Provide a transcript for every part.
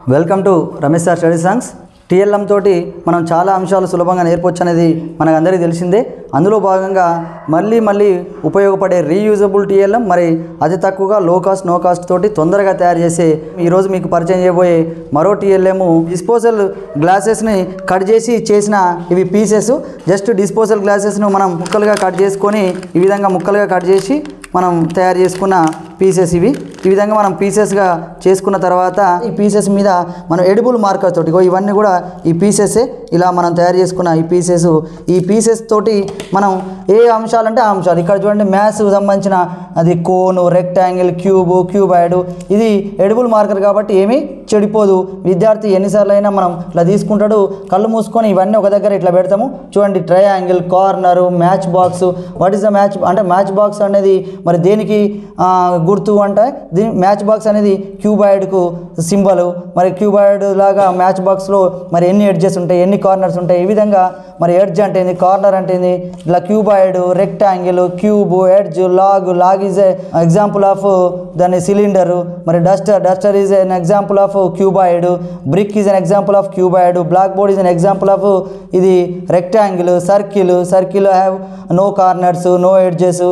welcome to Ramesh sir study songs TLM తోటి మనం చాలా అంశాలు సులభంగా నేర్పొచ్చు అనేది మనకందరికీ తెలిసిందే అందులో భాగంగా మళ్ళీ మళ్ళీ ఉపయోగపడే రీయూజబుల్ టీఎల్ఎం మరి అతి తక్కువగా లో కాస్ట్ నో కాస్ట్ తోటి తొందరగా తయారు చేసే ఈరోజు మీకు పరిచయం చేయబోయే మరో టీఎల్ఎం డిస్పోజల్ గ్లాసెస్ని కట్ చేసి చేసిన ఇవి పీసెస్ జస్ట్ డిస్పోజల్ గ్లాసెస్ను మనం ముక్కలుగా కట్ చేసుకొని ఈ విధంగా ముక్కలుగా కట్ చేసి మనం తయారు చేసుకున్న పీసెస్ ఇవి ఈ విధంగా మనం పీసెస్గా చేసుకున్న తర్వాత ఈ పీసెస్ మీద మనం ఎడిబుల్ మార్కర్ తోటి ఇగో ఇవన్నీ కూడా ఈ పీసెసే ఇలా మనం తయారు చేసుకున్న ఈ పీసెస్ ఈ పీసెస్ తోటి మనం ఏ అంశాలు అంటే ఆ అంశాలు ఇక్కడ చూడండి మ్యాథ్స్ సంబంధించిన అది కోను రెక్టాంగిల్ క్యూబ్ క్యూబాయిడ్ ఇది ఎడిబుల్ మార్కర్ కాబట్టి ఏమీ చెడిపోదు విద్యార్థి ఎన్నిసార్లు అయినా మనం ఇట్లా తీసుకుంటాడు కళ్ళు మూసుకొని ఇవన్నీ ఒక దగ్గర ఇట్లా పెడతాము చూడండి triangle corner match box what is the match అంటే మ్యాచ్ బాక్స్ అనేది మరి దేనికి ఆ, గుర్తు అంటే దీని మ్యాచ్ బాక్స్ అనేది క్యూబాయిడ్కు సింబల్ మరి క్యూబాయిడ్ లాగా మ్యాచ్ బాక్స్లో మరి ఎన్ని ఎడ్జెస్ ఉంటాయి ఎన్ని కార్నర్స్ ఉంటాయి ఈ విధంగా మరి ఎడ్జ్ అంటే ఏంది కార్నర్ అంటే ఏంది ఇట్లా cuboid rectangle cube edge log log is example of దాని సిలిండర్ మరి duster duster is an example of cuboid brick is an example of cuboid black board is an example of ఇది rectangle circle circle have no corners no edges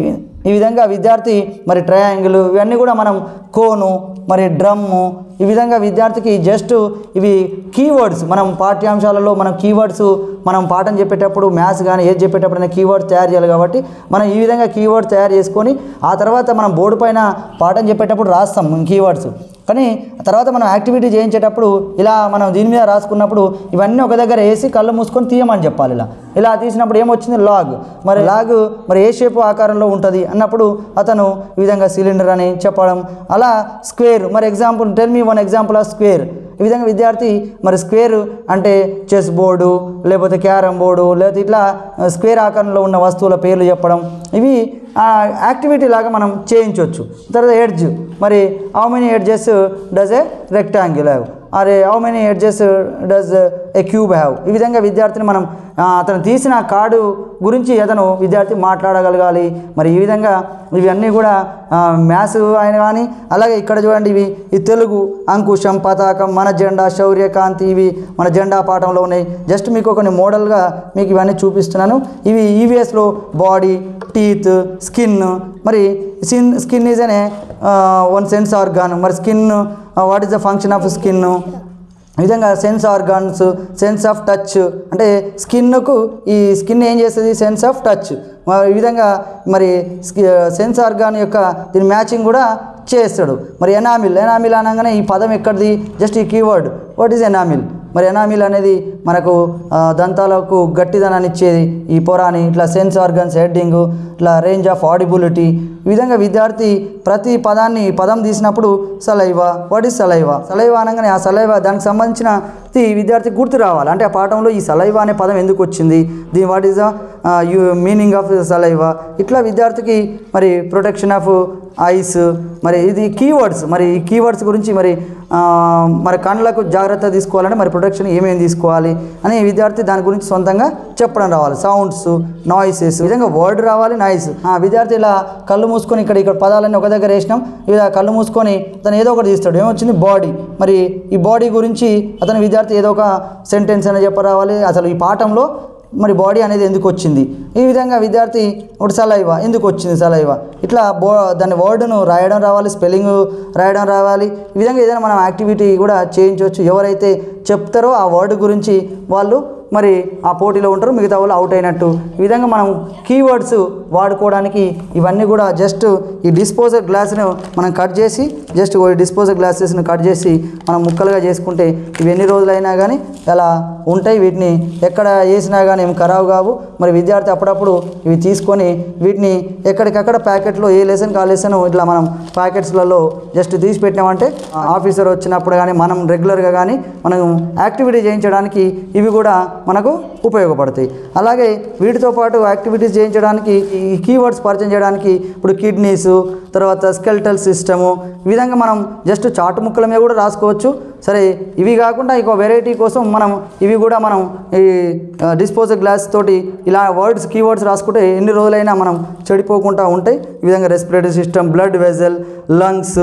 ఈ విధంగా విద్యార్థి మరి triangle ఇవన్నీ కూడా మనం కోను మరి డ్రమ్ము ఈ విధంగా విద్యార్థికి జస్ట్ ఇవి కీవర్డ్స్ మనం పాఠ్యాంశాలలో మనం కీవర్డ్స్ మనం పాఠం చెప్పేటప్పుడు మ్యాథ్స్ కానీ ఏది చెప్పేటప్పుడు కీవర్డ్స్ తయారు చేయాలి కాబట్టి మనం ఈ విధంగా కీవర్డ్స్ తయారు చేసుకొని ఆ తర్వాత మనం బోర్డు పైన పాఠం చెప్పేటప్పుడు రాస్తాం కీవర్డ్స్ కానీ తర్వాత మనం యాక్టివిటీ చేయించేటప్పుడు ఇలా మనం దీని మీద రాసుకున్నప్పుడు ఇవన్నీ ఒక దగ్గర వేసి కళ్ళు మూసుకొని తీయమని చెప్పాలి ఇలా ఇలా తీసినప్పుడు ఏమొచ్చింది లాగ్ మరి లాగ్ మరి ఏ షేప్ ఆకారంలో ఉంటుంది అన్నప్పుడు అతను ఈ విధంగా సిలిండర్ అని చెప్పడం అలా స్క్వేర్ మరి example tell me one example of square ఈ విధంగా విద్యార్థి మరి స్క్వేర్ అంటే చెస్ బోర్డు లేకపోతే క్యారమ్ బోర్డు లేకపోతే ఇట్లా స్క్వేర్ ఆకారంలో ఉన్న వస్తువుల పేర్లు చెప్పడం ఇవి యాక్టివిటీ లాగా మనం చేయించవచ్చు తర్వాత ఎడ్జ్ మరి how many edges does a rectangle have అరే how many edges does a cube have ఈ విధంగా విద్యార్థిని మనం ఆ, అతను తీసిన కార్డు గురించి అతను విద్యార్థి మాట్లాడగలగాలి మరి ఈ విధంగా ఇవన్నీ కూడా మ్యాథ్స్ ఆయన కానీ అలాగే ఇక్కడ చూడండి ఇవి ఈ తెలుగు అంకుశం పతాకం మన జెండా శౌర్య కాంతి ఇవి మన జెండా పాఠంలో ఉన్నాయి జస్ట్ మీకు కొన్ని మోడల్గా మీకు ఇవన్నీ చూపిస్తున్నాను ఇవి ఈవీఎస్లో బాడీ టీత్ స్కిన్ మరి స్కిన్ స్కిన్ ఈజ్ అనే వన్ సెన్స్ ఆర్గాన్ మరి skin what is the function of skin ఈ విధంగా sense organs sense of touch అంటే స్కిన్కు ఈ స్కిన్ ఏం చేస్తుంది సెన్స్ ఆఫ్ టచ్ ఈ విధంగా మరి సెన్స్ ఆర్గాన్ యొక్క దీని మ్యాచింగ్ కూడా చేస్తాడు మరి ఎనామిల్ ఎనామిల్ అనగానే ఈ పదం ఎక్కడిది జస్ట్ ఈ కీవర్డ్ వాట్ ఈజ్ ఎనామిల్ మరి ఎనామిల్ అనేది మనకు ఆ, దంతాలకు గట్టిదనాన్ని ఇచ్చేది ఈ పొరాని ఇట్లా సెన్స్ ఆర్గన్స్ హెడ్డింగ్ ఇట్లా రేంజ్ ఆఫ్ ఆడిబిలిటీ ఈ విధంగా విద్యార్థి ప్రతి పదాన్ని పదం తీసినప్పుడు saliva what is saliva saliva అనగానే ఆ సలైవా దానికి సంబంధించిన ఈ విద్యార్థి గుర్తు రావాలి అంటే ఆ పాఠంలో ఈ సలైవా అనే పదం ఎందుకు వచ్చింది దీని what is the you meaning of saliva ఇట్లా విద్యార్థికి మరి ప్రొటెక్షన్ ఆఫ్ ఐస్ మరి ఇది కీవర్డ్స్ మరి ఈ కీవర్డ్స్ గురించి మరి ఆ, మరి కళ్ళకు జాగ్రత్త తీసుకోవాలంటే మరి ప్రొటెక్షన్ ఏమేమి తీసుకోవాలి అని విద్యార్థి దాని గురించి సొంతంగా చెప్పడం రావాలి సౌండ్స్ నాయిసెస్ ఈ విధంగా వర్డ్ రావాలి నాయిస్ విద్యార్థి ఇలా కళ్ళు మూసుకొని ఇక్కడ ఇక్కడ పదాలన్నీ ఒక దగ్గర వేసినాం ఇలా కళ్ళు మూసుకొని అతను ఏదో ఒకటి తీస్తాడు ఏమొచ్చింది బాడీ మరి ఈ బాడీ గురించి అతను విద్యార్థి ఏదో ఒక సెంటెన్స్ అనేది చెప్పరావాలి అసలు ఈ పాఠంలో మరి బాడీ అనేది ఎందుకు వచ్చింది ఈ విధంగా విద్యార్థి ఇప్పుడు సలైవా ఎందుకు వచ్చింది సలైవా ఇట్లా బో దాని వర్డ్ను రాయడం రావాలి స్పెల్లింగ్ రాయడం రావాలి ఈ విధంగా ఏదైనా మనం యాక్టివిటీ కూడా చేయించవచ్చు ఎవరైతే చెప్తారో ఆ వర్డ్ గురించి వాళ్ళు మరి ఆ పోటీలో ఉంటారు మిగతా వాళ్ళు అవుట్ అయినట్టు ఈ విధంగా మనం కీవర్డ్స్ వాడుకోవడానికి ఇవన్నీ కూడా జస్ట్ ఈ డిస్పోజల్ గ్లాస్ను మనం కట్ చేసి జస్ట్ డిస్పోజల్ గ్లాసెస్ను కట్ చేసి మనం ముక్కలుగా చేసుకుంటే ఇవి ఎన్ని రోజులైనా కానీ అలా ఉంటాయి వీటిని ఎక్కడ వేసినా కానీ ఏమి ఖరాబు కావు మరి విద్యార్థి అప్పుడప్పుడు ఇవి తీసుకొని వీటిని ఎక్కడికక్కడ ప్యాకెట్లో ఏ లెసన్ కా లెసన్ ఇట్లా మనం ప్యాకెట్స్లలో జస్ట్ తీసి పెట్టినామంటే ఆఫీసర్ వచ్చినప్పుడు కానీ మనం రెగ్యులర్గా కానీ మనం యాక్టివిటీ చేయించడానికి ఇవి కూడా మనకు ఉపయోగపడతాయి అలాగే వీటితో పాటు యాక్టివిటీస్ చేయించడానికి ఈ కీవర్డ్స్ పరిచయం చేయడానికి ఇప్పుడు కిడ్నీస్ తర్వాత స్కెల్టల్ సిస్టము ఈ విధంగా మనం జస్ట్ చాటు ముక్కల మీద కూడా రాసుకోవచ్చు సరే ఇవి కాకుండా ఇంకో వెరైటీ కోసం మనం ఇవి కూడా మనం ఈ డిస్పోజల్ గ్లాస్ తోటి ఇలా వర్డ్స్ కీవర్డ్స్ రాసుకుంటే ఎన్ని రోజులైనా మనం చెడిపోకుండా ఉంటాయి ఈ విధంగా respiratory system blood vessel lungs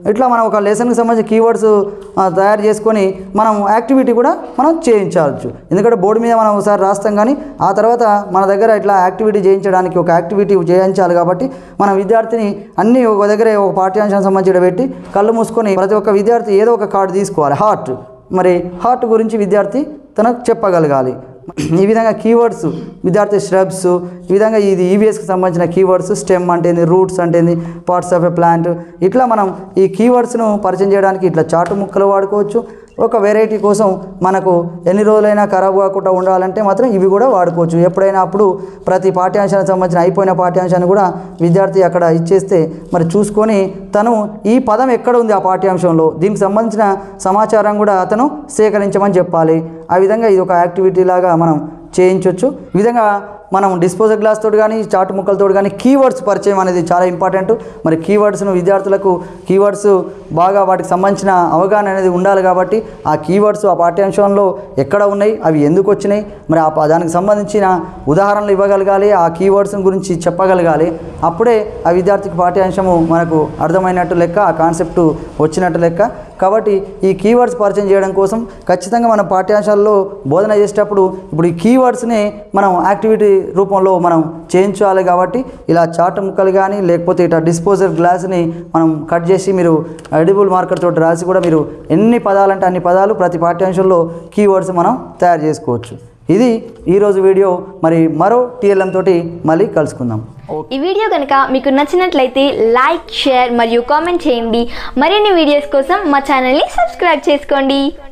ఇట్లా మనం ఒక లెసన్కి సంబంధించిన కీవర్డ్స్ తయారు చేసుకొని మనం యాక్టివిటీ కూడా మనం చేయించవచ్చు ఎందుకంటే బోర్డు మీద మనం ఒకసారి రాస్తాం కానీ ఆ తర్వాత మన దగ్గర ఇట్లా యాక్టివిటీ చేయించడానికి ఒక యాక్టివిటీ చేయించాలి కాబట్టి మన విద్యార్థిని అన్నీ ఒక దగ్గర ఒక పాఠ్యాంశానికి సంబంధించి పెట్టి కళ్ళు మూసుకొని ప్రతి ఒక్క విద్యార్థి ఏదో ఒక కార్డు తీసుకోవాలి హార్ట్ మరి హార్ట్ గురించి విద్యార్థి తనకు చెప్పగలగాలి ఈ విధంగా కీవర్డ్స్ విద్యార్థి శ్రబ్స్ ఈ విధంగా ఇది ఈవీఎస్కి సంబంధించిన కీవర్డ్స్ స్టెమ్ అంటేంది రూట్స్ అంటేంది పార్ట్స్ ఆఫ్ ఎ ప్లాంట్ ఇట్లా మనం ఈ కీవర్డ్స్ను పరిచయం చేయడానికి ఇట్లా చాటు ముక్కలు వాడుకోవచ్చు ఒక వెరైటీ కోసం మనకు ఎన్ని రోజులైనా ఖరాబ్ కాకుండా ఉండాలంటే మాత్రం ఇవి కూడా వాడుకోవచ్చు ఎప్పుడైనా అప్పుడు ప్రతి పాఠ్యాంశానికి సంబంధించిన అయిపోయిన పాఠ్యాంశాన్ని కూడా విద్యార్థి అక్కడ ఇచ్చేస్తే మరి చూసుకొని తను ఈ పదం ఎక్కడ ఉంది ఆ పాఠ్యాంశంలో దీనికి సంబంధించిన సమాచారం కూడా అతను సేకరించమని చెప్పాలి ఆ విధంగా ఇది ఒక యాక్టివిటీ లాగా మనం చేయించవచ్చు ఈ విధంగా మనం డిస్పోజల్ గ్లాస్ తోటి కానీ చాట్ ముక్కలతో కానీ కీవర్డ్స్ పరిచయం అనేది చాలా ఇంపార్టెంట్ మరి కీవర్డ్స్ను విద్యార్థులకు కీవర్డ్స్ బాగా వాటికి సంబంధించిన అవగాహన అనేది ఉండాలి కాబట్టి ఆ కీవర్డ్స్ ఆ పాఠ్యాంశంలో ఎక్కడ ఉన్నాయి అవి ఎందుకు వచ్చినాయి మరి ఆ ప- దానికి సంబంధించిన ఉదాహరణలు ఇవ్వగలగాలి ఆ కీవర్డ్స్ గురించి చెప్పగలగాలి అప్పుడే ఆ విద్యార్థికి పాఠ్యాంశము మనకు అర్థమైనట్టు లెక్క ఆ కాన్సెప్ట్ వచ్చినట్టు లెక్క కాబట్టి ఈ కీవర్డ్స్ పరిచయం చేయడం కోసం ఖచ్చితంగా మన పాఠ్యాంశాల్లో బోధన చేసేటప్పుడు ఇప్పుడు ఈ కీవర్డ్స్ని మనం యాక్టివిటీ రూపంలో మనం చేయించాలి కాబట్టి ఇలా చాట ముక్కలు కానీ లేకపోతే ఇట్లా డిస్పోజల్ గ్లాస్ని మనం కట్ చేసి మీరు ఎడిబుల్ మార్కర్ తోటి రాసి కూడా మీరు ఎన్ని పదాలంటే అన్ని పదాలు ప్రతి పాఠ్యాంశంలో కీవర్డ్స్ మనం తయారు చేసుకోవచ్చు ఇది ఈరోజు వీడియో మరి మరో టీఎల్ఎం తోటి మళ్ళీ కలుసుకుందాం ఈ వీడియో కనుక మీకు నచ్చినట్లయితే లైక్ షేర్ మరియు కామెంట్ చేయండి మరిన్ని వీడియోస్ కోసం మా ఛానల్ని సబ్స్క్రైబ్ చేసుకోండి